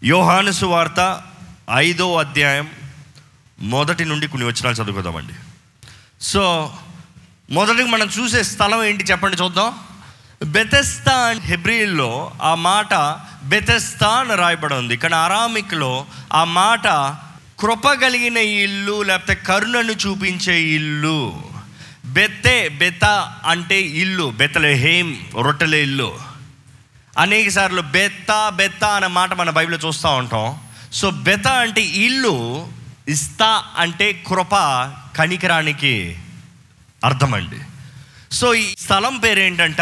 యోహాను సువార్త ఐదో అధ్యాయం మొదటి నుండి కొన్ని వచనాలు చదువుకుందామండి సో మొదటిగా మనం చూసే స్థలం ఏంటి చెప్పండి చూద్దాం బెతెస్తా హెబ్రిల్లో ఆ మాట బెతెస్తా అని రాయబడి ఉంది కానీ అరామిక్లో ఆ మాట కృప కలిగిన ఇల్లు లేకపోతే కరుణను చూపించే ఇల్లు బెత్తే బెత అంటే ఇల్లు బెత్తలే హేమ్ రొట్టెల ఇల్లు అనేక సార్లు బెత్త బెత్త అనే మాట మన బైబిల్లో చూస్తూ ఉంటాం సో బెత అంటే ఇల్లు ఇస్తా అంటే కృప కనికరానికి అర్థమండి సో ఈ స్థలం పేరు ఏంటంట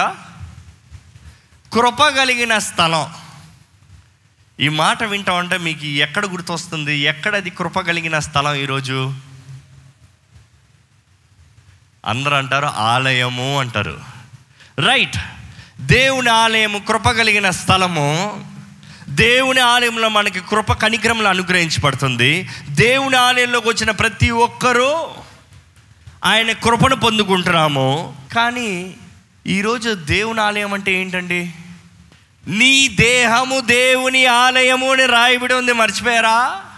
కృప కలిగిన స్థలం ఈ మాట వింటామంటే మీకు ఎక్కడ గుర్తొస్తుంది ఎక్కడది కృప కలిగిన స్థలం ఈరోజు అందరూ అంటారు ఆలయము అంటారు రైట్ దేవుని ఆలయము కృప కలిగిన స్థలము దేవుని ఆలయంలో మనకి కృప కనిక్రమలు అనుగ్రహించబడుతుంది దేవుని ఆలయంలోకి వచ్చిన ప్రతి ఒక్కరూ ఆయన కృపను పొందుకుంటున్నాము కానీ ఈరోజు దేవుని ఆలయం అంటే ఏంటండి నీ దేహము దేవుని ఆలయము అని రాయబడి ఉంది మర్చిపోయారా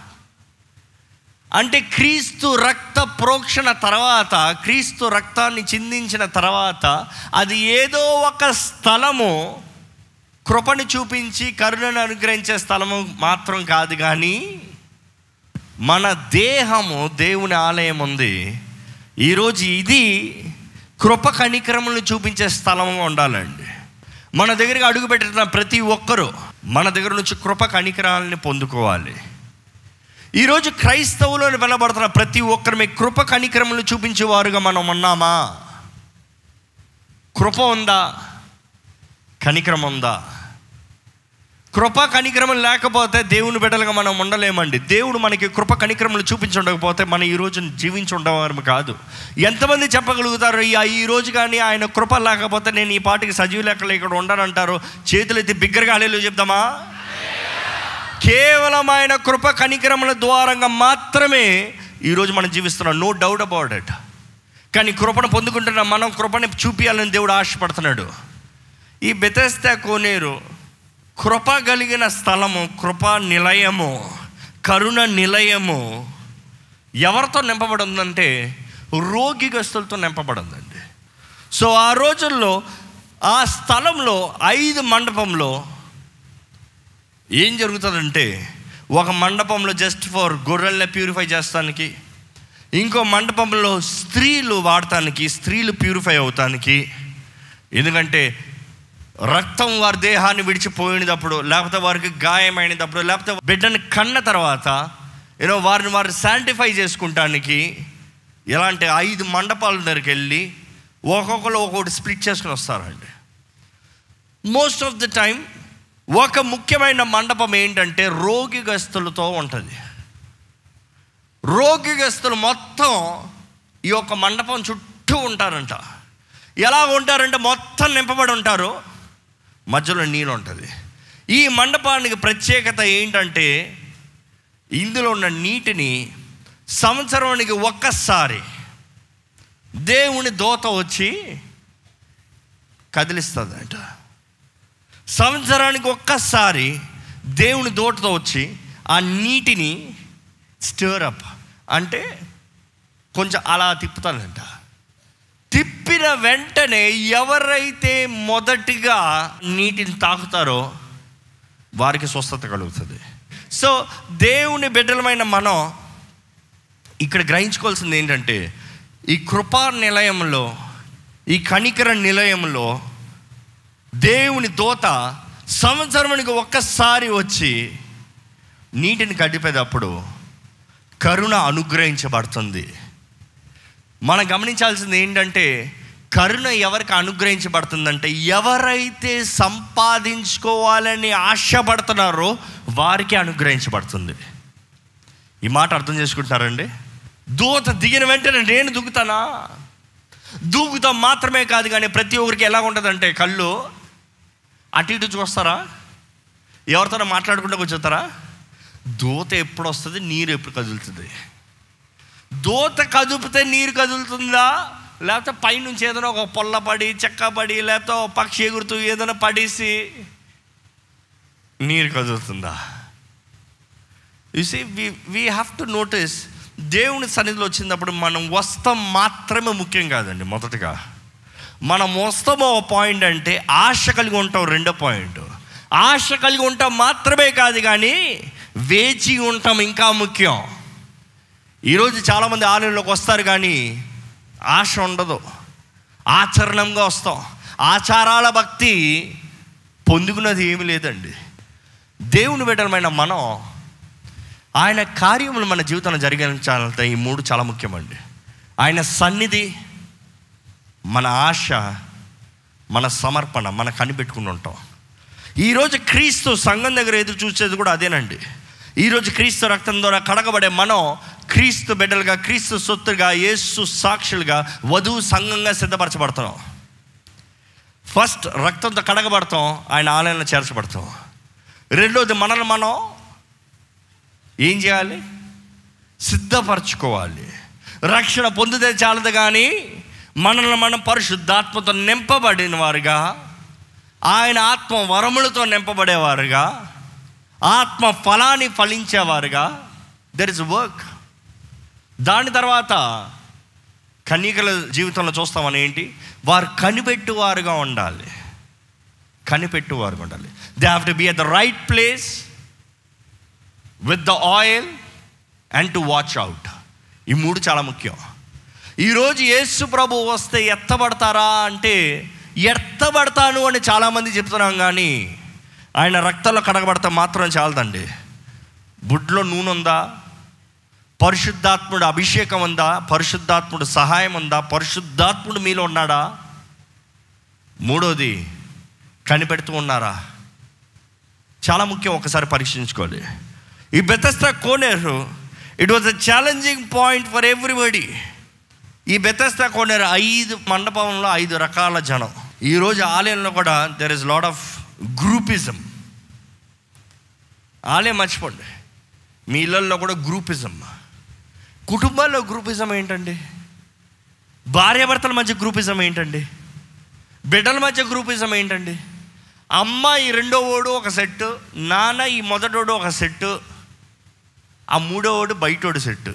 అంటే క్రీస్తు రక్త ప్రోక్షణ తర్వాత క్రీస్తు రక్తాన్ని చిందించిన తర్వాత అది ఏదో ఒక స్థలము కృపను చూపించి కరుణను అనుగ్రహించే స్థలము మాత్రం కాదు కానీ మన దేహము దేవుని ఆలయం ఉంది ఈరోజు ఇది కృప కనికరములను చూపించే స్థలంగా ఉండాలండి మన దగ్గరికి అడుగుపెట్టిన ప్రతి ఒక్కరూ మన దగ్గర నుంచి కృప కనికరాలని పొందుకోవాలి ఈరోజు క్రైస్తవులను వెలబడుతున్న ప్రతి ఒక్కరి కృప కనికరములు చూపించేవారుగా మనం ఉన్నామా కృప ఉందా కనికరం ఉందా కృప కనికరములు లేకపోతే దేవుని బిడ్డలుగా మనం ఉండలేమండి దేవుడు మనకి కృప కనికరములు చూపించుండకపోతే మనం ఈ రోజు జీవించి ఉండేవారు కాదు ఎంతమంది చెప్పగలుగుతారు ఈ ఈ రోజు కానీ ఆయన కృప లేకపోతే నేను ఈ పాటికి సజీవ లెక్కలు ఇక్కడ ఉండనంటారు చేతులు ఎత్తి బిగ్గరగా అలేలు చెప్దామా కేవలం ఆయన కృప కనికరముల ద్వారంగా మాత్రమే ఈరోజు మనం జీవిస్తున్నాం నో డౌట్ అబౌట్ ఇట్ కానీ కృపను పొందుకుంటున్న మనం కృపని చూపించాలని దేవుడు ఆశపడుతున్నాడు ఈ బెతెస్తా కోనేరు కృప కలిగిన స్థలము కృప నిలయము కరుణ నిలయము ఎవరితో నింపబడి ఉందంటే రోగిగస్తులతో నింపబడి ఉందండి సో ఆ రోజుల్లో ఆ స్థలంలో ఐదు మండపంలో ఏం జరుగుతుందంటే ఒక మండపంలో జస్ట్ ఫర్ గొర్రెల్ని ప్యూరిఫై చేస్తానికి ఇంకో మండపంలో స్త్రీలు వాడటానికి స్త్రీలు ప్యూరిఫై అవుతానికి ఎందుకంటే రక్తం వారి దేహాన్ని విడిచిపోయినప్పుడు లేకపోతే వారికి గాయమైనప్పుడు లేకపోతే బిడ్డని కన్న తర్వాత యూనో వారిని వారు శాంటిఫై చేసుకుంటానికి ఎలాంటి ఐదు మండపాల దగ్గరికి వెళ్ళి ఒక్కొక్కరు ఒక్కొక్కటి స్ప్లిట్ చేసుకుని వస్తారండి మోస్ట్ ఆఫ్ ద టైం ఒక ముఖ్యమైన మండపం ఏంటంటే రోగిగస్తులతో ఉంటుంది రోగిగస్తులు మొత్తం ఈ యొక్క మండపం చుట్టూ ఉంటారంట ఎలా ఉంటారంటే మొత్తం నింపబడి ఉంటారు మధ్యలో నీళ్ళు ఉంటుంది ఈ మండపానికి ప్రత్యేకత ఏంటంటే ఇందులో ఉన్న నీటిని సంవత్సరానికి ఒక్కసారి దేవుని దోత వచ్చి కదిలిస్తుందంట సంవత్సరానికి ఒక్కసారి దేవుని దోటతో వచ్చి ఆ నీటిని స్టర్ అప్ అంటే కొంచెం అలా తిప్పుతానంట తిప్పిన వెంటనే ఎవరైతే మొదటిగా నీటిని తాకుతారో వారికి స్వస్థత కలుగుతుంది సో దేవుని బిడ్డలమైన మనం ఇక్కడ గ్రహించుకోవాల్సింది ఏంటంటే ఈ కృపా నిలయంలో ఈ కనికర నిలయంలో దేవుని దోత సంవత్సరానికి ఒక్కసారి వచ్చి నీటిని గడిపేటప్పుడు కరుణ అనుగ్రహించబడుతుంది మనం గమనించాల్సింది ఏంటంటే కరుణ ఎవరికి అనుగ్రహించబడుతుందంటే ఎవరైతే సంపాదించుకోవాలని ఆశపడుతున్నారో వారికి అనుగ్రహించబడుతుంది ఈ మాట అర్థం చేసుకుంటున్నారండి దూత దిగిన వెంటనే నేను దూకుతానా దూకుతాం మాత్రమే కాదు కానీ ప్రతి ఒక్కరికి ఎలా ఉంటుందంటే కళ్ళు అటు ఇటు చూస్తారా ఎవరితో మాట్లాడుకుంటూ కూర్చోతారా దూత ఎప్పుడు వస్తుంది నీరు ఎప్పుడు కదులుతుంది దూత కదుపితే నీరు కదులుతుందా లేకపోతే పైనుంచి ఏదైనా ఒక పొల్ల పడి చెక్క పడి లేకపోతే ఒక పక్షి ఎగురుతూ ఏదైనా పడేసి నీరు కదులుతుందా see we we have to notice దేవుని సన్నిధిలో వచ్చినప్పుడు మనం వస్తాం మాత్రమే ముఖ్యం కాదండి మొదటగా మనం వస్తామో పాయింట్ అంటే ఆశ కలిగి ఉంటాం రెండో పాయింట్ ఆశ కలిగి ఉంటాం మాత్రమే కాదు కానీ వేచి ఉంటాం ఇంకా ముఖ్యం ఈరోజు చాలామంది ఆలయంలోకి వస్తారు కానీ ఆశ ఉండదు ఆచరణంగా వస్తాం ఆచారాల భక్తి పొందుకున్నది ఏమి లేదండి దేవుని బిడ్డలమైన మనం ఆయన కార్యములు మన జీవితంలో జరిగించాలంటే ఈ మూడు చాలా ముఖ్యమండి ఆయన సన్నిధి మన ఆశ మన సమర్పణ మన కనిపెట్టుకుని ఉంటాం ఈరోజు క్రీస్తు సంఘం దగ్గర ఎదురు చూసేది కూడా అదేనండి ఈరోజు క్రీస్తు రక్తం ద్వారా కడగబడే మనం క్రీస్తు బిడ్డలుగా క్రీస్తు సొత్తుగా యేసు సాక్షులుగా వధువు సంఘంగా సిద్ధపరచబడతాం ఫస్ట్ రక్తంతో కడగబడతాం ఆయన ఆలయంలో చేర్చబడతాం రెండోది మనల్ని మనం ఏం చేయాలి సిద్ధపరచుకోవాలి రక్షణ పొందితే చాలదు కానీ మనల్ని మనం పరిశుద్ధాత్మతో నింపబడిన వారుగా ఆయన ఆత్మ వరములతో నింపబడేవారుగా ఆత్మ ఫలాన్ని ఫలించేవారుగా దెర్ ఇస్ వర్క్ దాని తర్వాత కన్యకల జీవితంలో చూస్తామని ఏంటి వారు కనిపెట్టువారుగా ఉండాలి కనిపెట్టువారుగా ఉండాలి they have to be at the right place with the oil and to watch out ఈ మూడు చాలా ముఖ్యం ఈరోజు యేసు ప్రభు వస్తే ఎత్తబడతారా అంటే ఎత్తబడతాను అని చాలామంది చెప్తున్నాం కానీ ఆయన రక్తంలో కడగబడతా మాత్రం చాలదండి బుడ్లో నూనె ఉందా పరిశుద్ధాత్ముడు అభిషేకం ఉందా పరిశుద్ధాత్ముడు సహాయం ఉందా పరిశుద్ధాత్ముడు మీలో ఉన్నాడా మూడోది కనిపెడుతూ ఉన్నారా చాలా ముఖ్యం ఒకసారి పరీక్షించుకోవాలి ఈ బెతస్తా కోనేరు it was a challenging point for everybody ఈ బెతస్తా కోనేరు ఐదు మండపంలో ఐదు రకాల జనం ఈరోజు ఆలయంలో కూడా there is lot of groupism ఆలయం మర్చిపోండి మీ ఇళ్ళల్లో కూడా గ్రూపిజం కుటుంబాల్లో గ్రూపిజం ఏంటండి భార్యాభర్తల మధ్య గ్రూపిజం ఏంటండి బిడ్డల మధ్య గ్రూపిజం ఏంటండి అమ్మ ఈ రెండో ఓడు ఒక సెట్టు నాన్న ఈ మొదటోడు ఒక సెట్టు ఆ మూడో ఓడు బయటోడు సెట్టు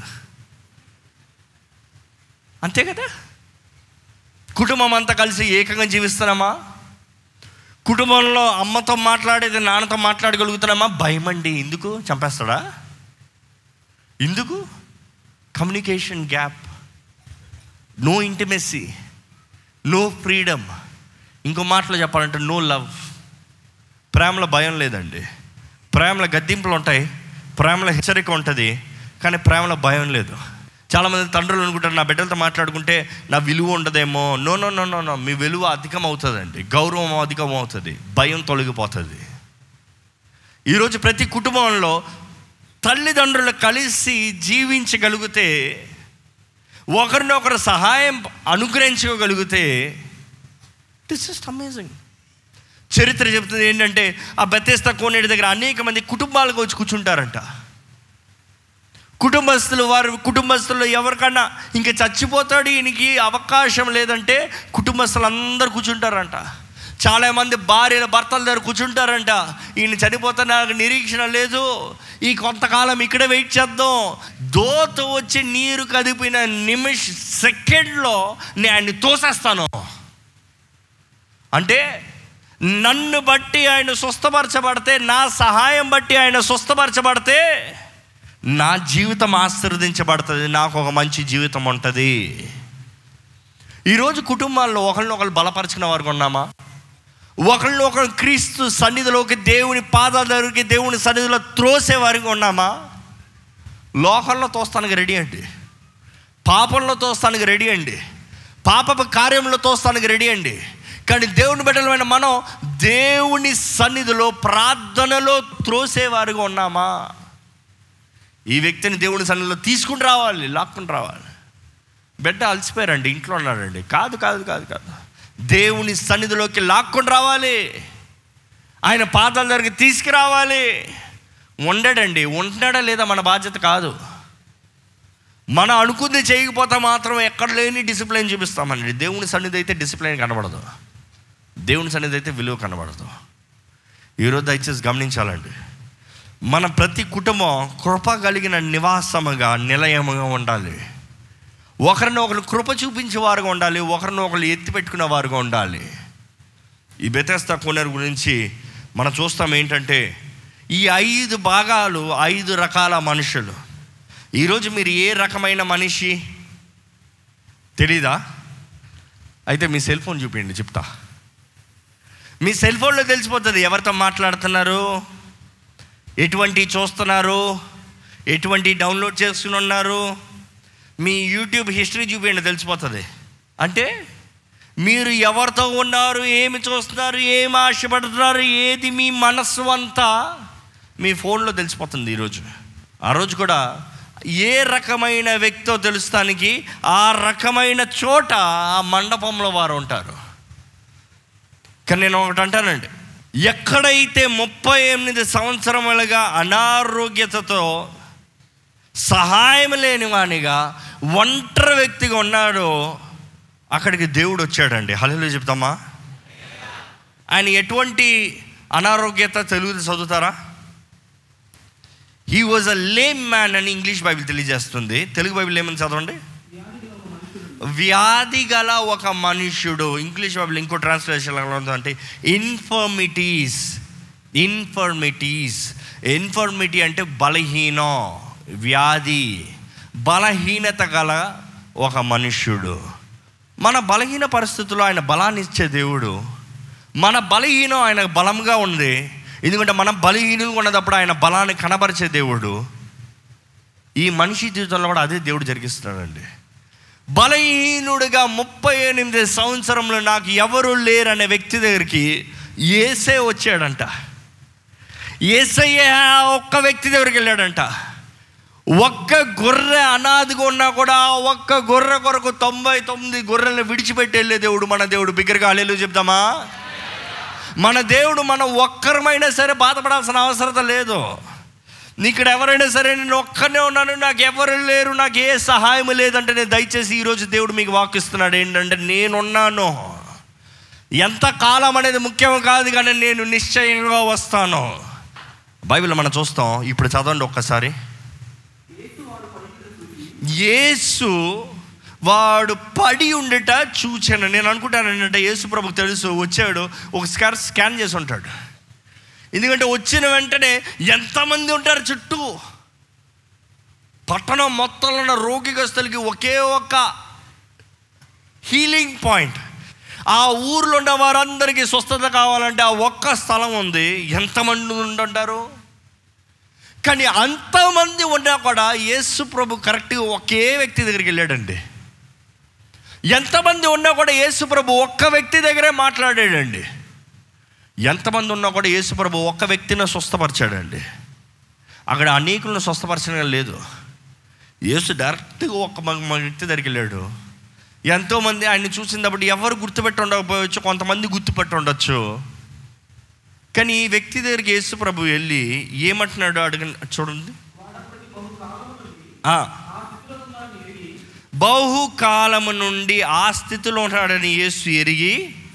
అంతే కదా కుటుంబం అంతా కలిసి ఏకంగా జీవిస్తున్నామా కుటుంబంలో అమ్మతో మాట్లాడేది నాన్నతో మాట్లాడగలుగుతున్నామా భయం అండి ఎందుకు చంపేస్తాడా ఎందుకు communication gap no intimacy no freedom ఇంకో మాటలో చెప్పాలంటే నో లవ్ ప్రేమలో భయం లేదండి ప్రేమలో గద్దింపులు ఉంటాయి ప్రేమలో హెచ్చరిక ఉంటుంది కానీ ప్రేమలో భయం లేదు చాలామంది తండ్రులు అనుకుంటారు నా బిడ్డలతో మాట్లాడుకుంటే నా విలువ ఉండదేమో no no no no no మీ విలువ అధికం అవుతుందండి గౌరవం అధికం అవుతుంది భయం తొలగిపోతుంది ఈరోజు ప్రతి కుటుంబంలో తల్లిదండ్రులు కలిసి జీవించగలిగితే ఒకరినొకరు సహాయం అనుగ్రహించగలిగితే దిస్ ఇస్ అమేజింగ్ చరిత్ర చెప్తుంది ఏంటంటే ఆ బెత్తేస్తా కోనేటి దగ్గర అనేక మంది కుటుంబాలకు వచ్చి కూర్చుంటారంట కుటుంబస్తులు వారు కుటుంబస్తుల్లో ఎవరికన్నా ఇంకా చచ్చిపోతాడు ఈయనకి అవకాశం లేదంటే కుటుంబస్తులు అందరు కూర్చుంటారంట చాలామంది భార్యల భర్తల దగ్గర కూర్చుంటారంట ఈయన చనిపోతే నాకు నిరీక్షణ లేదు ఈ కొంతకాలం ఇక్కడే వెయిట్ చేద్దాం దోత వచ్చి నీరు కదిపిన నిమిష సెకండ్లో నేను ఆయన్ని తోసేస్తాను అంటే నన్ను బట్టి ఆయన స్వస్థపరచబడితే నా సహాయం బట్టి ఆయన స్వస్థపరచబడితే నా జీవితం ఆశీర్వదించబడుతుంది నాకు ఒక మంచి జీవితం ఉంటుంది ఈరోజు కుటుంబాల్లో ఒకరిని ఒకరు బలపరిచిన వారు ఉన్నామా ఒకరిని ఒకరు క్రీస్తు సన్నిధిలోకి దేవుని పాదాల దగ్గరికి దేవుని సన్నిధిలో త్రోసే వారికి ఉన్నామా లోకంలో తోస్తానికి రెడీ అండి పాపంలో తోస్తానికి రెడీ అండి పాపపు కార్యంలో తోస్తానికి రెడీ అండి కానీ దేవుని బిడ్డలమైన మనం దేవుని సన్నిధిలో ప్రార్థనలో త్రోసేవారుగా ఉన్నామా ఈ వ్యక్తిని దేవుని సన్నిధిలో తీసుకుని రావాలి లాక్కుని రావాలి బిడ్డ అలసిపోయారండి ఇంట్లో ఉన్నారండి కాదు కాదు కాదు కాదు దేవుని సన్నిధిలోకి లాక్కొని రావాలి ఆయన పాదాల దగ్గరికి తీసుకురావాలి ఉండడండి ఉంటాడా లేదా మన బాధ్యత కాదు మనం అనుకుంది చేయకపోతే మాత్రం ఎక్కడ లేని డిసిప్లిన్ చూపిస్తామండి దేవుని సన్నిధి అయితే డిసిప్లిన్ కనబడదు దేవుని సన్నిధి అయితే విలువ కనబడదు ఈరోజు దయచేసి గమనించాలండి మన ప్రతి కుటుంబం కృప కలిగిన నివాసముగా నిలయముగా ఉండాలి ఒకరిని ఒకరు కృప చూపించే వారుగా ఉండాలి ఒకరిని ఒకరు ఎత్తి పెట్టుకునే వారుగా ఉండాలి ఈ బెతస్తా కొనరు గురించి మనం చూస్తాం ఏంటంటే ఈ ఐదు భాగాలు ఐదు రకాల మనుషులు ఈరోజు మీరు ఏ రకమైన మనిషి తెలీదా అయితే మీ సెల్ ఫోన్ చూపించండి చెప్తా మీ సెల్ ఫోన్లో తెలిసిపోతుంది ఎవరితో మాట్లాడుతున్నారు ఎటువంటి చూస్తున్నారు ఎటువంటి డౌన్లోడ్ చేసుకుని ఉన్నారు మీ యూట్యూబ్ హిస్టరీ చూపించండి తెలిసిపోతుంది అంటే మీరు ఎవరితో ఉన్నారు ఏమి చూస్తున్నారు ఏమి ఆశపడుతున్నారు ఏది మీ మనస్సు అంతా మీ ఫోన్లో తెలిసిపోతుంది ఈరోజు ఆ రోజు కూడా ఏ రకమైన వ్యక్తితో తెలుస్తానికి ఆ రకమైన చోట ఆ మండపంలో వారు ఉంటారు కానీ నేను ఒకటి అంటానండి ఎక్కడైతే ముప్పై ఎనిమిది సంవత్సరములుగా అనారోగ్యతతో సహాయం లేని వానిగా ఒంటరి వ్యక్తిగా ఉన్నాడో అక్కడికి దేవుడు వచ్చాడండి హలో చెప్తామా ఆయన ఎటువంటి అనారోగ్యత తెలుగు చదువుతారా he was a lame man అని ఇంగ్లీష్ బైబిల్ తెలియజేస్తుంది తెలుగు బైబిల్ ఏమని చదవండి వ్యాధి గల ఒక మనుష్యుడు ఇంగ్లీష్ బైబిల్ ఇంకో ట్రాన్స్లేషన్ అంటే ఇన్ఫర్మిటీస్ ఇన్ఫర్మిటీస్ ఇన్ఫర్మిటీ అంటే బలహీనం వ్యాధి బలహీనత గల ఒక మనుష్యుడు మన బలహీన పరిస్థితుల్లో ఆయన బలాన్ని ఇచ్చే దేవుడు మన బలహీనం ఆయన బలంగా ఉంది ఎందుకంటే మనం బలహీనంగా ఉన్నప్పుడు ఆయన బలాన్ని కనబరిచే దేవుడు ఈ మనిషి జీవితంలో కూడా అదే దేవుడు జరిగిస్తున్నాడండి బలహీనుడిగా ముప్పై ఎనిమిది సంవత్సరంలో నాకు ఎవరు లేరనే వ్యక్తి దగ్గరికి ఏసే వచ్చాడంట ఏసయ్య ఒక్క వ్యక్తి దగ్గరికి వెళ్ళాడంట ఒక్క గొర్రె అనాదిగా ఉన్నా కూడా ఒక్క గొర్రె కొరకు తొంభై తొమ్మిది గొర్రెలను విడిచిపెట్టి వెళ్ళే దేవుడు మన దేవుడు బిగ్గరగా అల్లెలు చెప్తామా మన దేవుడు మనం ఒక్కరమైనా సరే బాధపడాల్సిన అవసరం లేదు ఇక్కడ ఎవరైనా సరే నేను ఒక్కనే ఉన్నాను నాకు ఎవరు లేరు నాకు ఏ సహాయం లేదంటే నేను దయచేసి ఈరోజు దేవుడు మీకు వాకిస్తున్నాడు ఏంటంటే నేనున్నాను ఎంత కాలం అనేది ముఖ్యం కాదు కానీ నేను నిశ్చయంగా వస్తాను బైబిల్ మనం చూస్తాం ఇప్పుడు చదవండి ఒక్కసారి యేసు వాడు పడి ఉండేట చూచాను నేను అనుకుంటాను ఏంటంటే యేసు ప్రభుకు తెలుసు వచ్చాడు ఒక స్కార్ స్కాన్ చేసి ఉంటాడు ఎందుకంటే వచ్చిన వెంటనే ఎంతమంది ఉంటారు చుట్టూ పట్టణం మొత్తంలో ఉన్న రోగిగస్తులకి ఒకే ఒక హీలింగ్ పాయింట్ ఆ ఊర్లో ఉన్న వారందరికీ స్వస్థత కావాలంటే ఆ ఒక్క స్థలం ఉంది ఎంతమంది ఉండుంటారు కానీ అంతమంది ఉన్నా కూడా యేసు ప్రభు కరెక్ట్గా ఒకే వ్యక్తి దగ్గరికి వెళ్ళాడండి ఎంతమంది ఉన్నా కూడా యేసు ప్రభు ఒక్క వ్యక్తి దగ్గరే మాట్లాడాడండి ఎంతమంది ఉన్నా కూడా యేసు ప్రభు ఒక్క వ్యక్తిని స్వస్థపరిచాడండి అక్కడ అనేకులను స్వస్థపరచడం లేదు యేసు డైరెక్ట్గా ఒక్క మ- మ- వ్యక్తి దగ్గరికి వెళ్ళాడు ఎంతోమంది ఆయన్ని చూసినప్పుడు ఎవరు గుర్తుపెట్టి ఉండకపోవచ్చు కొంతమంది గుర్తుపెట్టి ఉండొచ్చు కానీ ఈ వ్యక్తి దగ్గరికి యేసు ప్రభు వెళ్ళి ఏమంటున్నాడు అడగ చూడండి ఆ. బహుకాలము నుండి ఆ స్థితిలో ఉన్నాడని యేసు ఎరిగి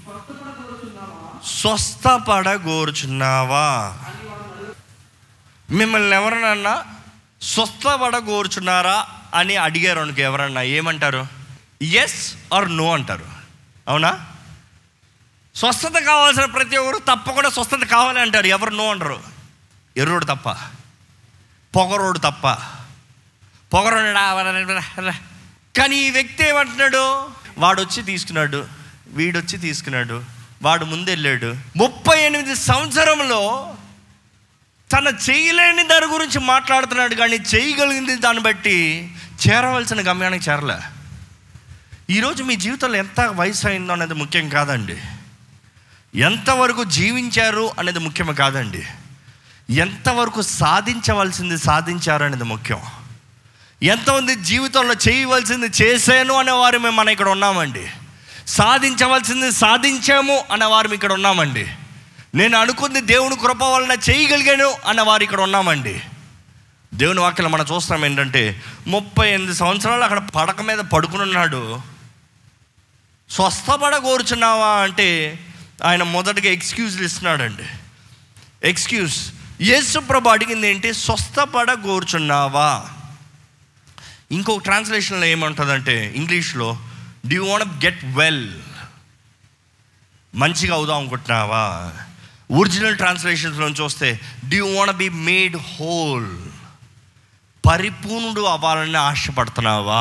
స్వస్థపడగోరుచున్నావా మిమ్మల్ని ఎవరన్నా స్వస్థపడగోరుచున్నారా అని అడిగారు అనుకో ఎవరన్నా ఏమంటారు ఎస్ ఆర్ నో అంటారు అవునా స్వస్థత కావాల్సిన ప్రతి ఒక్కరు తప్పకుండా స్వస్థత కావాలి అంటారు ఎవరు నో అంటారు ఎర్రోడు తప్ప పొగరోడు తప్ప పొగరోడు కానీ ఈ వ్యక్తి ఏమంటున్నాడు వాడు వచ్చి తీసుకున్నాడు వీడొచ్చి తీసుకున్నాడు వాడు ముందు వెళ్ళాడు ముప్పై ఎనిమిది సంవత్సరంలో తన చేయలేని దాని గురించి మాట్లాడుతున్నాడు కానీ చేయగలిగింది దాన్ని బట్టి చేరవలసిన గమ్యానికి చేరలే ఈరోజు మీ జీవితంలో ఎంత వయసు అయిందో అనేది ముఖ్యం కాదండి ఎంతవరకు జీవించారు అనేది ముఖ్యం కాదండి ఎంతవరకు సాధించవలసింది సాధించారు అనేది ముఖ్యం ఎంతమంది జీవితంలో చేయవలసింది చేశాను అనే వారు మేము మన ఇక్కడ ఉన్నామండి సాధించవలసింది సాధించాము అనే వారు ఇక్కడ ఉన్నామండి నేను అనుకుంది దేవుని కృప వలన చేయగలిగాను అన్న వారు ఇక్కడ ఉన్నామండి దేవుని వాక్యం మనం చూస్తాం ఏంటంటే ముప్పై ఎనిమిది సంవత్సరాలు అక్కడ పడక మీద పడుకుని ఉన్నాడు స్వస్థపడ కోరుచున్నావా అంటే ఆయన మొదటగా ఎక్స్క్యూజ్లు ఇస్తున్నాడండి ఎక్స్క్యూజ్ యేసు ప్రభు అడిగింది ఏంటి స్వస్థపడ కూర్చున్నావా ఇంకొక ట్రాన్స్లేషన్లో ఏమంటుందంటే ఇంగ్లీష్లో డూ వాంట్ గెట్ వెల్ మంచిగా అవుదాం అనుకుంటున్నావా ఒరిజినల్ ట్రాన్స్లేషన్స్లో చూస్తే do want be made whole పరిపూర్ణుడు అవ్వాలని ఆశపడుతున్నావా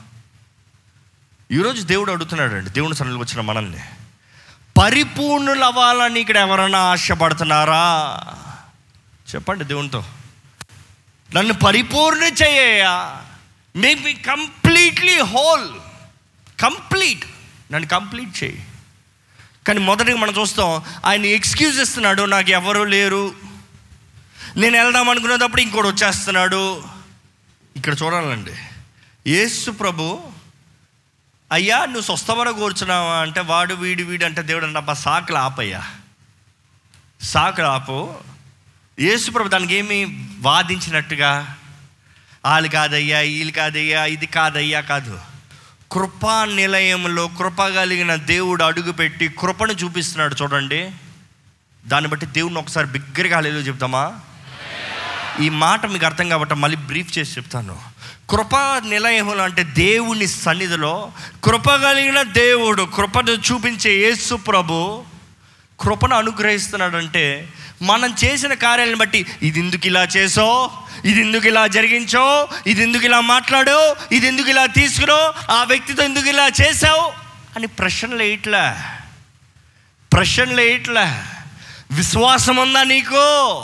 ఈరోజు దేవుడు అడుగుతున్నాడు అండి దేవుని సన్నిధికి వచ్చిన మనల్ని పరిపూర్ణులు అవ్వాలని ఇక్కడ ఎవరైనా ఆశపడుతున్నారా చెప్పండి దేవునితో నన్ను పరిపూర్ణ చేయ make me completely whole complete నన్ను కంప్లీట్ చేయి కానీ మొదటిగా మనం చూస్తాం ఆయన ఎక్స్క్యూజ్ ఇస్తున్నాడు నాకు ఎవరు లేరు నేను వెళ్దాం అనుకునేటప్పుడు ఇంకోటి వచ్చేస్తున్నాడు ఇక్కడ చూడాలండి యేసు ప్రభు అయ్యా నువ్వు స్వస్థమన కూర్చున్నావా అంటే వాడు వీడు వీడు అంటే దేవుడు అంటే అబ్బా సాకులు ఆపయ్యా సాకులు ఆపు యేసు ప్రభు దానికి ఏమి వాదించినట్టుగా వాళ్ళు కాదయ్యా వీళ్ళు కాదయ్యా ఇది కాదయ్యా కాదు కృపా నిలయంలో కృప కలిగిన దేవుడు అడుగుపెట్టి కృపను చూపిస్తున్నాడు చూడండి దాన్ని బట్టి దేవుడిని ఒకసారి బిగ్గరగా లేదు చెప్తామా ఈ మాట మీకు అర్థం కాబట్టి మళ్ళీ బ్రీఫ్ చేసి చెప్తాను కృపా నిలయములు అంటే దేవుని సన్నిధిలో కృప కలిగిన దేవుడు కృపను చూపించే యేసు ప్రభు కృపను అనుగ్రహిస్తున్నాడంటే మనం చేసిన కార్యాలను బట్టి ఇది ఎందుకు ఇలా చేసో ఇది ఎందుకు ఇలా జరిగించో ఇది ఎందుకు ఇలా మాట్లాడో ఇది ఎందుకు ఇలా తీసుకురో ఆ వ్యక్తితో ఎందుకు ఇలా చేసావు అని ప్రశ్నలు వేయట్లే ప్రశ్నలు వేయట్లే విశ్వాసం ఉందా నీకు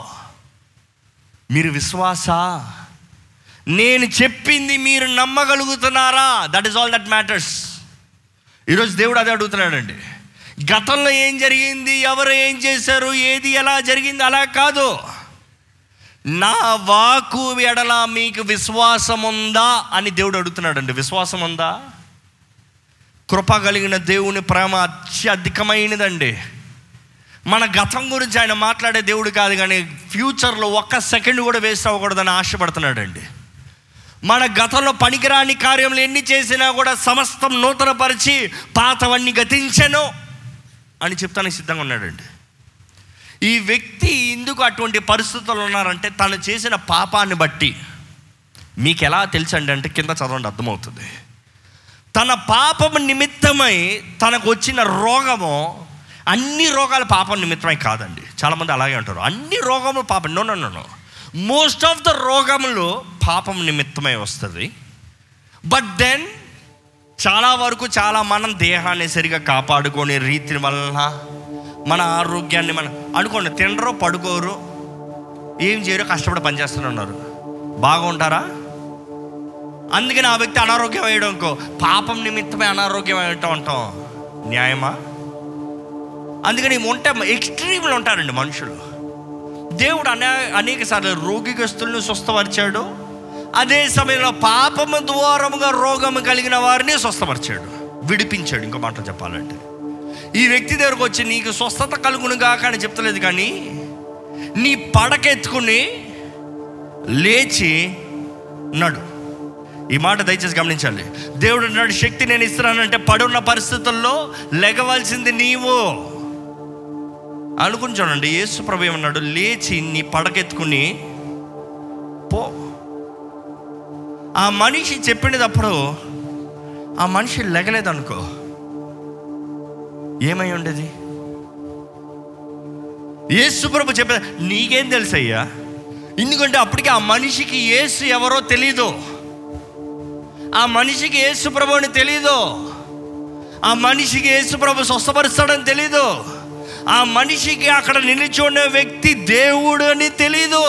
మీరు విశ్వాస నేను చెప్పింది మీరు నమ్మగలుగుతున్నారా that is all that matters ఈరోజు దేవుడు అదే అడుగుతున్నాడండి గతంలో ఏం జరిగింది ఎవరు ఏం చేశారు ఏది ఎలా జరిగింది అలా కాదు నా వాకు ఎడల మీకు విశ్వాసం ఉందా అని దేవుడు అడుగుతున్నాడండి విశ్వాసం ఉందా కృప కలిగిన దేవుని ప్రేమ అత్యధికమైనదండి మన గతం గురించి ఆయన మాట్లాడే దేవుడు కాదు కానీ ఫ్యూచర్లో ఒక్క సెకండ్ కూడా వేస్ట్ అవ్వకూడదని ఆశపడుతున్నాడండి మన గతంలో పనికిరాని కార్యములు ఎన్ని చేసినా కూడా సమస్తం నూతనపరిచి పాతవన్నీ గతించను అని చెప్తానికి సిద్ధంగా ఉన్నాడండి ఈ వ్యక్తి ఎందుకు అటువంటి పరిస్థితులు ఉన్నారంటే తను చేసిన పాపాన్ని బట్టి మీకు ఎలా తెలుసండి అంటే కింద చదవండి అర్థమవుతుంది తన పాపం నిమిత్తమై తనకు వచ్చిన రోగము అన్ని రోగాలు పాపం నిమిత్తమై కాదండి చాలామంది అలాగే అంటారు అన్ని రోగములు పాపం no no no most of the రోగములు పాపం నిమిత్తమై వస్తుంది బట్ దెన్ చాలా వరకు చాలా మనం దేహాన్ని సరిగా కాపాడుకునే రీతి వలన మన ఆరోగ్యాన్ని మనం అనుకోండి తినరు పడుకోరు ఏం చేయరు కష్టపడి పనిచేస్తూనే ఉన్నారు బాగుంటారా అందుకని ఆ వ్యక్తి అనారోగ్యం అయ్యడం ఇంకో పాపం నిమిత్తమే అనారోగ్యం అయ్యటం అంటాం న్యాయమా అందుకని ఉంటే ఎక్స్ట్రీమ్లు ఉంటారండి మనుషులు దేవుడు అనే అనేక సార్లు రోగిగస్తులను స్వస్థపరిచాడు అదే సమయంలో పాపము ద్వారముగా రోగము కలిగిన వారిని స్వస్థపరిచాడు విడిపించాడు ఇంకో మాట చెప్పాలంటే ఈ వ్యక్తి దగ్గరకు వచ్చి నీకు స్వస్థత కలుగునుగా కానీ చెప్తలేదు కానీ నీ పడకెత్తుకుని లేచి నడు ఈ మాట దయచేసి గమనించాలి దేవుడు అన్నాడు శక్తి నేను ఇస్తున్నానంటే పడున్న పరిస్థితుల్లో లెగవలసింది నీవు అనుకుని చూడండి యేసు ప్రభు ఏమన్నాడు లేచి నీ పడకెత్తుకుని పో ఆ మనిషి చెప్పినప్పుడు ఆ మనిషి లెగలేదనుకో ఏమై ఉండేది యేసు ప్రభు చెప్పే నీకేం తెలుసయ్యా ఎందుకంటే అప్పటికి ఆ మనిషికి యేసు ఎవరో తెలీదు ఆ మనిషికి యేసు ప్రభు అని తెలీదు ఆ మనిషికి యేసు ప్రభు స్వస్థపరుస్తాడని తెలీదు ఆ మనిషికి అక్కడ నిలిచి ఉన్న వ్యక్తి దేవుడు అని తెలీదు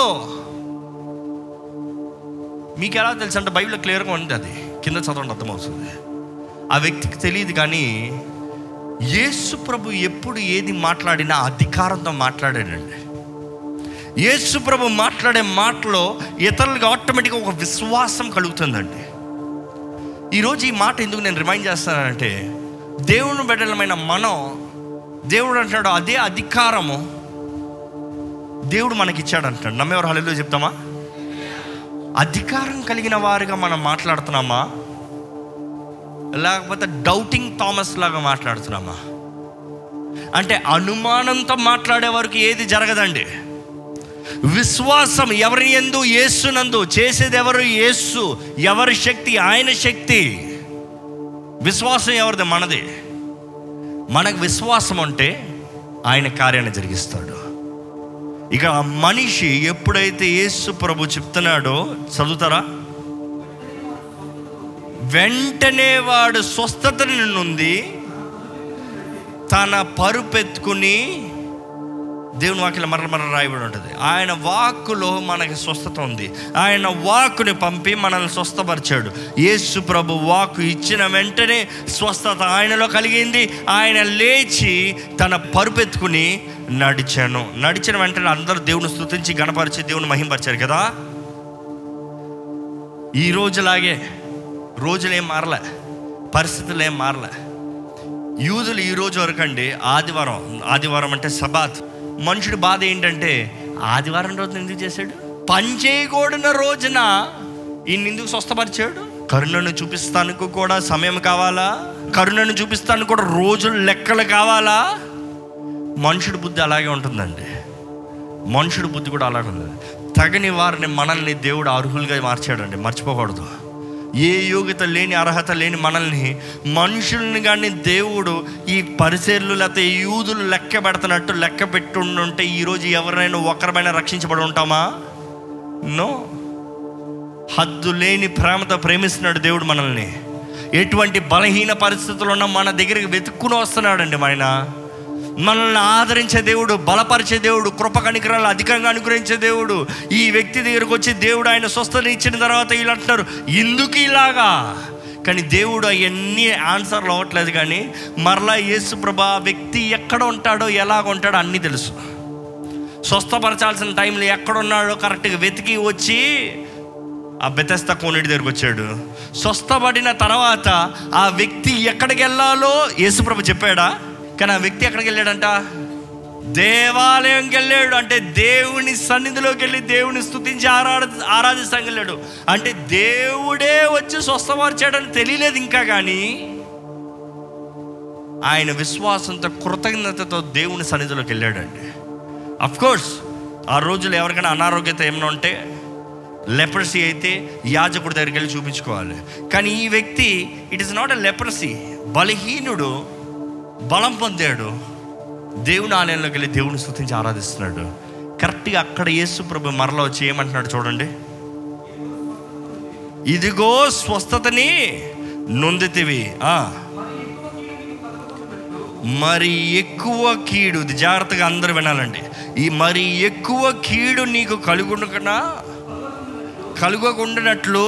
మీకు ఎలా తెలుసు అంటే బైబిల్ క్లియర్గా ఉంది అది కింద చదవండి అర్థమవుతుంది ఆ వ్యక్తికి తెలియదు కానీ యేసు ప్రభు ఎప్పుడు ఏది మాట్లాడినా అధికారంతో మాట్లాడాడండి యేసు ప్రభు మాట్లాడే మాటలో ఇతరులకు ఆటోమేటిక్గా ఒక విశ్వాసం కలుగుతుందండి ఈరోజు ఈ మాట ఎందుకు నేను రిమైండ్ చేస్తానంటే దేవుని బిడ్డలమైన మనం దేవుడు అంటాడు అదే అధికారము దేవుడు మనకి ఇచ్చాడు అంటాడు నమ్మేవారు హలో చెప్తామా అధికారం కలిగిన వారిగా మనం మాట్లాడుతున్నామా లేకపోతే డౌటింగ్ థామస్ లాగా మాట్లాడుతున్నామా అంటే అనుమానంతో మాట్లాడే వరకు ఏది జరగదండి విశ్వాసం ఎవరి ఎందు యేసునందు చేసేది ఎవరు యేసు ఎవరి శక్తి ఆయన శక్తి విశ్వాసం ఎవరిది మనది మనకు విశ్వాసం అంటే ఆయన కార్యాన్ని జరిగిస్తాడు ఇక ఆ మనిషి ఎప్పుడైతే యేసు ప్రభు చెప్తున్నాడో చదువుతారా వెంటనే వాడు స్వస్థత నుండి తన పరుపెత్తుకుని దేవుని వాక్యలో మరల మరల రాయబడి ఉంటుంది ఆయన వాక్కులో మనకి స్వస్థత ఉంది ఆయన వాక్కుని పంపి మనల్ని స్వస్థపరిచాడు యేసు ప్రభు వాక్కు ఇచ్చిన వెంటనే స్వస్థత ఆయనలో కలిగింది ఆయన లేచి తన పరుపెత్తుకుని నడిచాను నడిచిన వెంటనే అందరూ దేవుని స్తుతించి గణపరిచి దేవుని మహింపరిచారు కదా ఈ రోజులాగే రోజులేం మారలే పరిస్థితులు ఏం మారలే యూదులు ఈ రోజు వరకు అండి ఆదివారం ఆదివారం అంటే సబాత్ మనుషుడి బాధ ఏంటంటే ఆదివారం రోజున ఎందుకు చేశాడు పని చేయకూడని రోజున ఈయన ఎందుకు స్వస్థపరిచాడు కరుణను చూపిస్తానికి కూడా సమయం కావాలా కరుణను చూపిస్తానికి కూడా రోజులు లెక్కలు కావాలా మనుషుడి బుద్ధి అలాగే ఉంటుందండి మనుషుడి బుద్ధి కూడా అలాగే ఉంది తగని వారిని మనల్ని దేవుడు అర్హులుగా మార్చాడండి మర్చిపోకూడదు ఏ యోగ్యత లేని అర్హత లేని మనల్ని మనుషుల్ని కానీ దేవుడు ఈ పరిసర్లు లేకపోతే యూదులు లెక్క పెడుతున్నట్టు లెక్క పెట్టుంటే ఈరోజు ఎవరైనా ఒకరిమైనా రక్షించబడి ఉంటామా నో హద్దు లేని ప్రేమతో ప్రేమిస్తున్నాడు దేవుడు మనల్ని ఎటువంటి బలహీన పరిస్థితులు ఉన్నా మన దగ్గరికి వెతుక్కుని వస్తున్నాడండి ఆయన మనల్ని ఆదరించే దేవుడు బలపరిచే దేవుడు కృప కనికరాలు అధికంగా అనుగ్రహించే దేవుడు ఈ వ్యక్తి దగ్గరకు వచ్చి దేవుడు ఆయన స్వస్థత ఇచ్చిన తర్వాత వీళ్ళు అంటున్నారు ఎందుకు ఇలాగా కానీ దేవుడు అవన్నీ ఆన్సర్లు అవ్వట్లేదు కానీ మరలా యేసు ప్రభా వ్యక్తి ఎక్కడ ఉంటాడో ఎలాగ ఉంటాడో అన్నీ తెలుసు స్వస్థపరచాల్సిన టైంలో ఎక్కడున్నాడో కరెక్ట్గా వెతికి వచ్చి ఆ బెతస్త కోనేటి దగ్గరకు వచ్చాడు స్వస్థపడిన తర్వాత ఆ వ్యక్తి ఎక్కడికి వెళ్ళాలో యేసుప్రభు చెప్పాడా కానీ ఆ వ్యక్తి ఎక్కడికి వెళ్ళాడంట దేవాలయంకి వెళ్ళాడు అంటే దేవుని సన్నిధిలోకి వెళ్ళి దేవుని స్తుతించి ఆరాధ ఆరాధిస్తానికి వెళ్ళాడు అంటే దేవుడే వచ్చి స్వస్థపరిచాడని తెలియలేదు ఇంకా కానీ ఆయన విశ్వాసంతో కృతజ్ఞతతో దేవుని సన్నిధిలోకి వెళ్ళాడండి అఫ్ కోర్స్ ఆ రోజులు ఎవరికైనా అనారోగ్యత ఏమైనా ఉంటే లెపరసీ అయితే యాజకుడి దగ్గరికి వెళ్ళి చూపించుకోవాలి కానీ ఈ వ్యక్తి it is not a leprosy బలహీనుడు బలం పొందాడు దేవుని ఆలయంలోకి వెళ్ళి దేవుని స్థుతించి ఆరాధిస్తున్నాడు కరెక్ట్గా అక్కడ యేసు ప్రభు మరల వచ్చి ఏమంటున్నాడు చూడండి ఇదిగో స్వస్థతని నొందితివి ఆ. మరి ఎక్కువ కీడు ఇది జాగ్రత్తగా అందరూ వినాలండి ఈ మరి ఎక్కువ కీడు నీకు కలుగుకుండా కలుగకుండానట్లు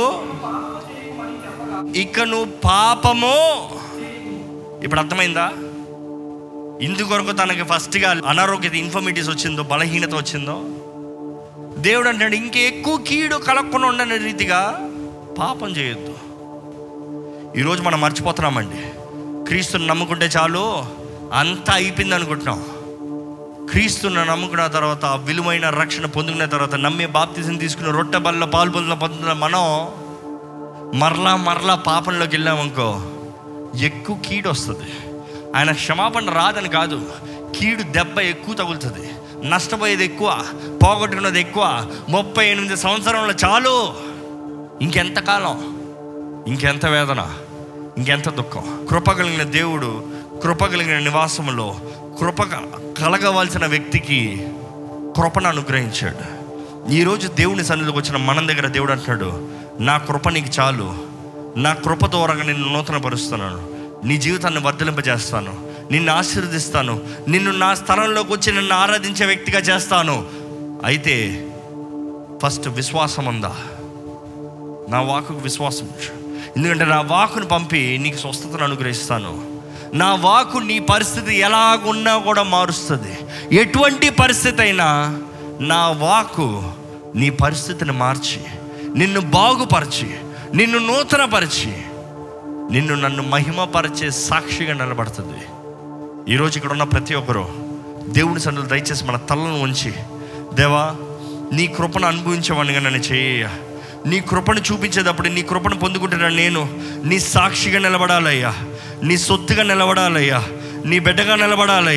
ఇక నువ్వు పాపము ఇప్పుడు అర్థమైందా ఇందుకొరకు తనకి ఫస్ట్గా అనారోగ్యత ఇన్ఫర్మిటీస్ వచ్చిందో బలహీనత వచ్చిందో దేవుడు అంటాడు ఇంక ఎక్కువ కీడు కలగకుండా ఉండని రీతిగా పాపం చేయొద్దు ఈరోజు మనం మర్చిపోతున్నామండి క్రీస్తుని నమ్ముకుంటే చాలు అంతా అయిపోయింది అనుకుంటున్నాం క్రీస్తుని నమ్ముకున్న తర్వాత ఆ విలువైన రక్షణ పొందుకున్న తర్వాత నమ్మే బాప్తిజం తీసుకున్న రొట్టె బల్ల పాలు పొందిన పొందిన మనం మరలా మరలా పాపంలోకి వెళ్ళామనుకో ఎక్కువ కీడు వస్తుంది ఆయన క్షమాపణ రాదని కాదు కీడు దెబ్బ ఎక్కువ తగులుతుంది నష్టపోయేది ఎక్కువ పోగొట్టుకున్నది ఎక్కువ ముప్పై ఎనిమిది సంవత్సరంలో చాలు ఇంకెంతకాలం ఇంకెంత వేదన ఇంకెంత దుఃఖం కృప కలిగిన దేవుడు కృప కలిగిన నివాసంలో కృప కలగవలసిన వ్యక్తికి కృపను అనుగ్రహించాడు ఈరోజు దేవుని సన్నిధికి వచ్చిన మనం దగ్గర దేవుడు అంటున్నాడు నా కృప నీకు చాలు నా కృప ద్వారాగా నిన్ను నూతనపరుస్తున్నాను నీ జీవితాన్ని వర్ధలింపజేస్తాను నిన్ను ఆశీర్వదిస్తాను నిన్ను నా స్థలంలోకి వచ్చి నిన్ను ఆరాధించే వ్యక్తిగా చేస్తాను అయితే ఫస్ట్ విశ్వాసం ఉందా నా వాకుకు విశ్వాసం ఉంచు. ఎందుకంటే నా వాకును పంపి నీకు స్వస్థతను అనుగ్రహిస్తాను నా వాకు నీ పరిస్థితి ఎలాగున్నా కూడా మారుస్తుంది ఎటువంటి పరిస్థితి అయినా నా వాకు నీ పరిస్థితిని మార్చి నిన్ను బాగుపరిచి నిన్ను నూతనపరిచి నిన్ను నన్ను మహిమపరిచే సాక్షిగా నిలబడుతుంది ఈరోజు ఇక్కడ ఉన్న ప్రతి ఒక్కరూ దేవుని సన్నిధిలో దయచేసి మన తలను ఉంచి దేవా నీ కృపను అనుభవించేవాడిగా నన్ను చేయ నీ కృపను చూపించేటప్పుడు నీ కృపను పొందుకుంటున్న నేను నీ సాక్షిగా నిలబడాలయ్యా నీ సొత్తుగా నిలబడాలయ్యా నీ బిడ్డగా నిలబడాలయ్యా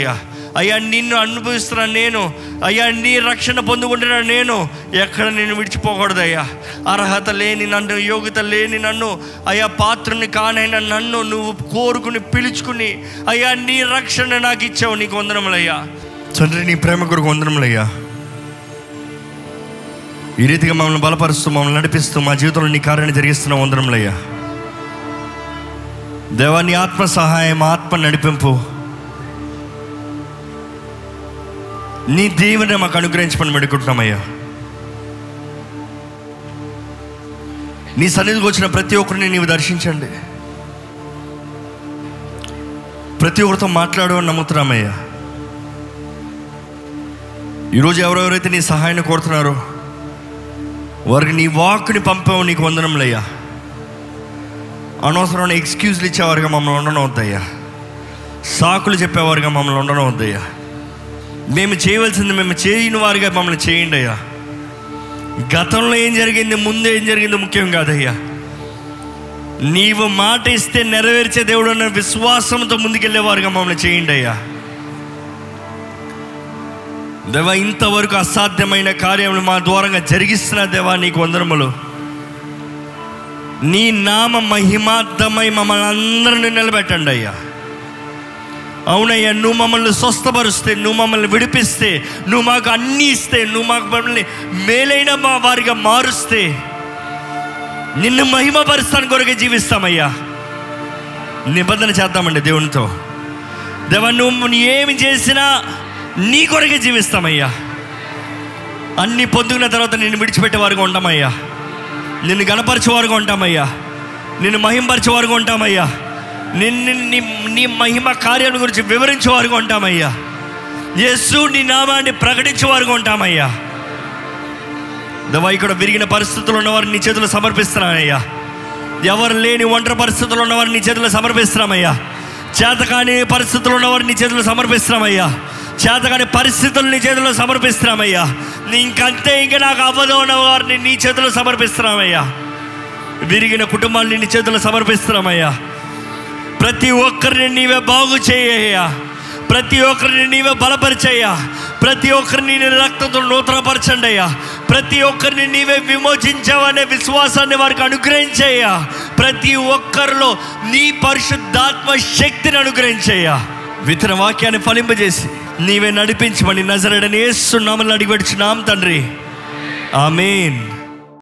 అయ్యా నిన్ను అనుభవిస్తున్న నేను అయ్యా నీ రక్షణ పొందుకుంటున్న నేను ఎక్కడ నేను విడిచిపోకూడదు అయ్యా అర్హత లేని నన్ను యోగ్యత లేని నన్ను అయ్యా పాత్రుని కానైన నన్ను నువ్వు కోరుకుని పిలుచుకుని అయ్యా నీ రక్షణ నాకు ఇచ్చావు నీకు వందనములయ్యా తండ్రి నీ ప్రేమ కొరకు వందనములయ్యా ఈ రీతిగా మమ్మల్ని బలపరుస్తూ మమ్మల్ని నడిపిస్తూ మా జీవితంలో నీ కార్యాన్ని జరిగిస్తున్న వందనములయ్యా దేవా నీ ఆత్మ సహాయం ఆత్మ నడిపింపు నీ దీవెన మాకు అనుగ్రహించమని పెడుకుంటున్నామయ్యా నీ సన్నిధికి వచ్చిన ప్రతి ఒక్కరిని నీవు దర్శించండి ప్రతి ఒక్కరితో మాట్లాడు అని నమ్ముతున్నామయ్యా ఈరోజు ఎవరెవరైతే నీ సహాయాన్ని కోరుతున్నారో వారికి నీ వాక్ని పంపావు నీకు వందనంలయ్యా అనవసరమైన ఎక్స్క్యూజ్లు ఇచ్చేవారుగా మమ్మల్ని ఉండడం వద్దయ్యా సాకులు చెప్పేవారుగా మమ్మల్ని ఉండడం వద్దయ్యా మేము చేయవలసింది మేము చేయని వారిగా మమ్మల్ని చేయండి అయ్యా గతంలో ఏం జరిగింది ముందు ఏం జరిగింది ముఖ్యం కాదయ్యా నీవు మాట ఇస్తే నెరవేర్చే దేవుడు అన్న విశ్వాసంతో ముందుకెళ్ళేవారుగా మమ్మల్ని చేయండి అయ్యా దేవా ఇంతవరకు అసాధ్యమైన కార్యములు మా ద్వారంగా జరిగిస్తున్న దేవా నీకు వందనములు నీ నామ మహిమార్థమై మమ్మల్ని అందరిని నిలబెట్టండి అయ్యా అవునయ్యా నువ్వు మమ్మల్ని స్వస్థపరుస్తే నువ్వు మమ్మల్ని విడిపిస్తే నువ్వు మాకు అన్నీ ఇస్తే నువ్వు మాకు మమ్మల్ని మేలైన మా వారిగా మారుస్తే నిన్ను మహిమపరుస్తాను కొరకే జీవిస్తామయ్యా నిబంధన చేద్దామండి దేవునితో దేవా నువ్వు ఏమి చేసినా నీ కొరకే జీవిస్తామయ్యా అన్నీ పొందుకున్న తర్వాత నిన్ను విడిచిపెట్టే వారుగా ఉంటామయ్యా నిన్ను గణపరిచే వారుగా ఉంటామయ్యా నిన్ను మహింపరిచే వారుగా ఉంటామయ్యా నిన్ను నీ నీ మహిమ కార్యాల గురించి వివరించే వారుగా ఉంటామయ్యా యేసు నీ నామాన్ని ప్రకటించే వారుగా ఉంటామయ్యా దవా ఇక్కడ విరిగిన పరిస్థితులు ఉన్నవారిని నీ చేతులు సమర్పిస్తున్నానయ్యా ఎవరు లేని ఒంటరి పరిస్థితులు ఉన్నవారిని నీ చేతులు సమర్పిస్తున్నామయ్యా చేతకాని పరిస్థితులు ఉన్నవారిని నీ చేతులు సమర్పిస్తున్నామయ్యా చేతకాని పరిస్థితులు నీ చేతుల్లో సమర్పిస్తున్నామయ్యా నీ ఇంకంతే ఇంకా నాకు అవ్వదు ఉన్న వారిని నీ చేతుల్లో సమర్పిస్తున్నామయ్యా విరిగిన కుటుంబాన్ని నీ చేతుల్లో సమర్పిస్తున్నామయ్యా ప్రతి ఒక్కరిని నీవే బాగు చేయ్యా ప్రతి ఒక్కరిని నీవే బలపరిచయ్యా ప్రతి ఒక్కరిని నీ రక్తంతో నూతనపరచండి అయ్యా ప్రతి ఒక్కరిని నీవే విమోచించావనే విశ్వాసాన్ని వారికి అనుగ్రహించయ్యా ప్రతి ఒక్కరిలో నీ పరిశుద్ధాత్మ శక్తిని అనుగ్రహించయ్యా వితర వాక్యాన్ని ఫలింపజేసి నీవే నడిపించమని నజరడని ఏస్తున్నామని అడిగి నామ తండ్రి ఆమెన్